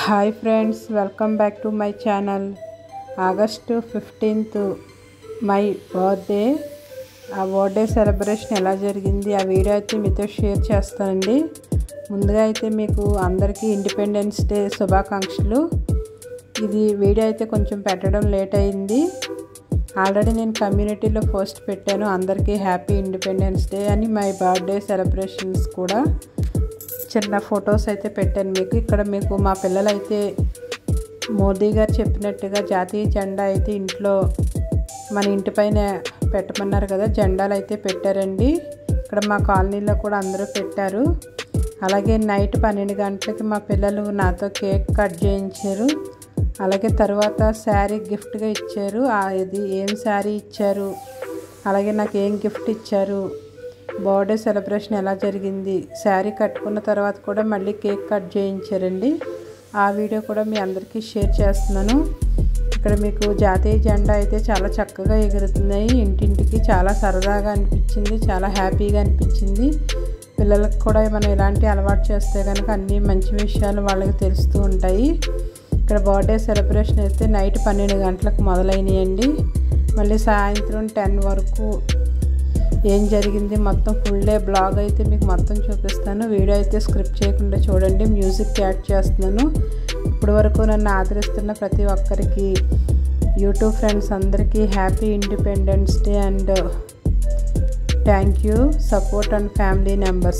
hi friends welcome back to my channel August fifteenth my birthday ఆ birthday celebration ఎలా జరిగింది ఆ video అయితే మీతో షేర్ చేస్తానండి ముందుగా అయితే మీకు అందరికీ ఇండిపెండెన్స్ డే శుభాకాంక్షలు ఇది వీడియో అయితే కొంచెం పెట్టడం లేట్ అయింది ఆల్రెడీ నేను కమ్యూనిటీలో పోస్ట్ పెట్టాను అందరికీ హ్యాపీ ఇండిపెండెన్స్ డే అని మై బర్త్డే సెలబ్రేషన్స్ కూడా చిన్న ఫొటోస్ అయితే పెట్టాను మీకు ఇక్కడ మీకు మా పిల్లలు అయితే మోదీ గారు చెప్పినట్టుగా జాతీయ జెండా అయితే ఇంట్లో మన ఇంటి పైన పెట్టమన్నారు కదా జెండాలు అయితే పెట్టారండి ఇక్కడ మా కాలనీలో కూడా అందరూ పెట్టారు అలాగే నైట్ పన్నెండు గంటలకి మా పిల్లలు నాతో కేక్ కట్ చేయించారు అలాగే తర్వాత శారీ గిఫ్ట్గా ఇచ్చారు ఇది ఏం శారీ ఇచ్చారు అలాగే నాకు ఏం గిఫ్ట్ ఇచ్చారు బర్త్డే సెలబ్రేషన్ ఎలా జరిగింది శారీ కట్టుకున్న తర్వాత కూడా మళ్ళీ కేక్ కట్ చేయించారండి ఆ వీడియో కూడా మీ అందరికీ షేర్ చేస్తున్నాను ఇక్కడ మీకు జాతీయ జెండా అయితే చాలా చక్కగా ఎగురుతున్నాయి ఇంటింటికి చాలా సరదాగా అనిపించింది చాలా హ్యాపీగా అనిపించింది పిల్లలకు కూడా మనం ఇలాంటి అలవాటు చేస్తే కనుక అన్ని మంచి విషయాలు వాళ్ళకి తెలుస్తూ ఉంటాయి ఇక్కడ బర్త్డే సెలబ్రేషన్ అయితే నైట్ పన్నెండు గంటలకు మొదలైనాయండి మళ్ళీ సాయంత్రం టెన్ వరకు ఏం జరిగింది మొత్తం ఫుల్ డే బ్లాగ్ అయితే మీకు మొత్తం చూపిస్తాను వీడియో అయితే స్క్రిప్ట్ చేయకుండా చూడండి మ్యూజిక్ యాడ్ చేస్తున్నాను ఇప్పటి వరకు నన్ను ఆదరిస్తున్న ప్రతి ఒక్కరికి యూట్యూబ్ ఫ్రెండ్స్ అందరికీ happy independence day and thank you support and family members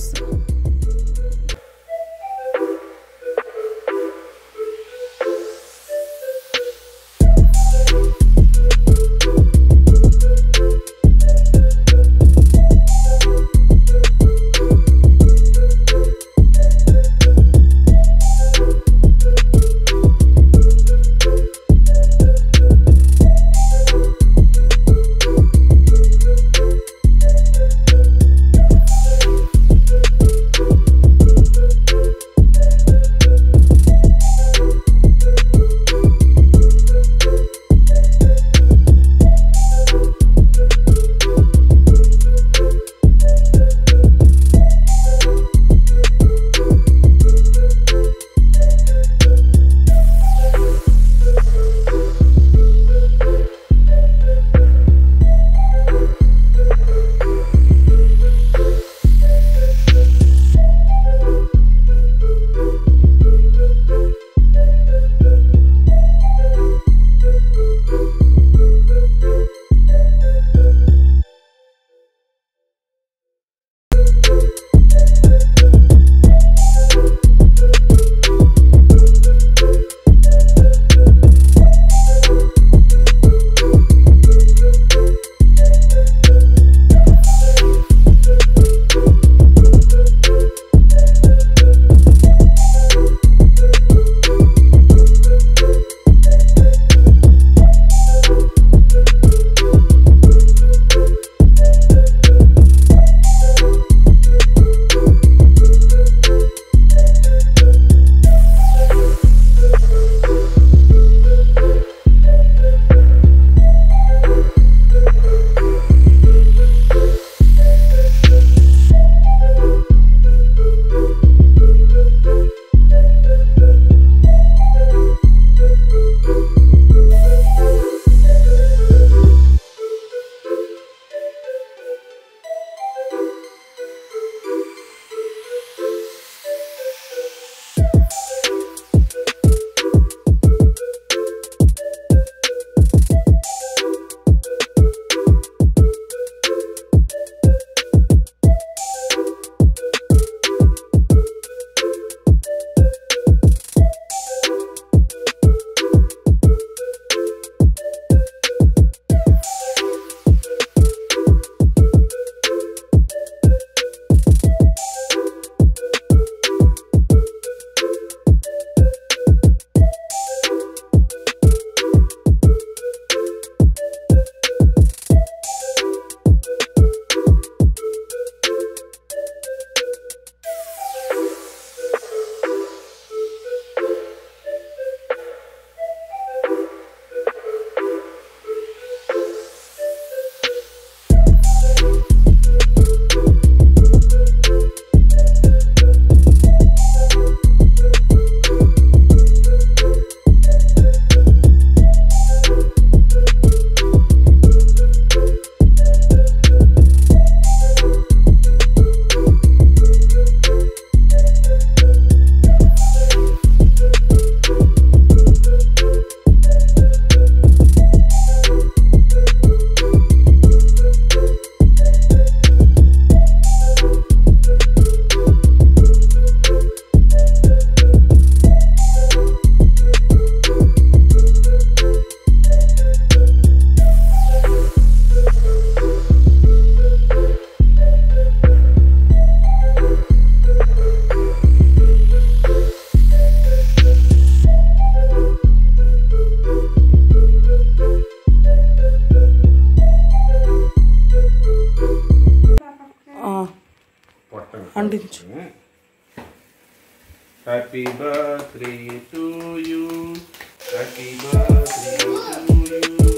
అంటించు happy birthday to you happy birthday to you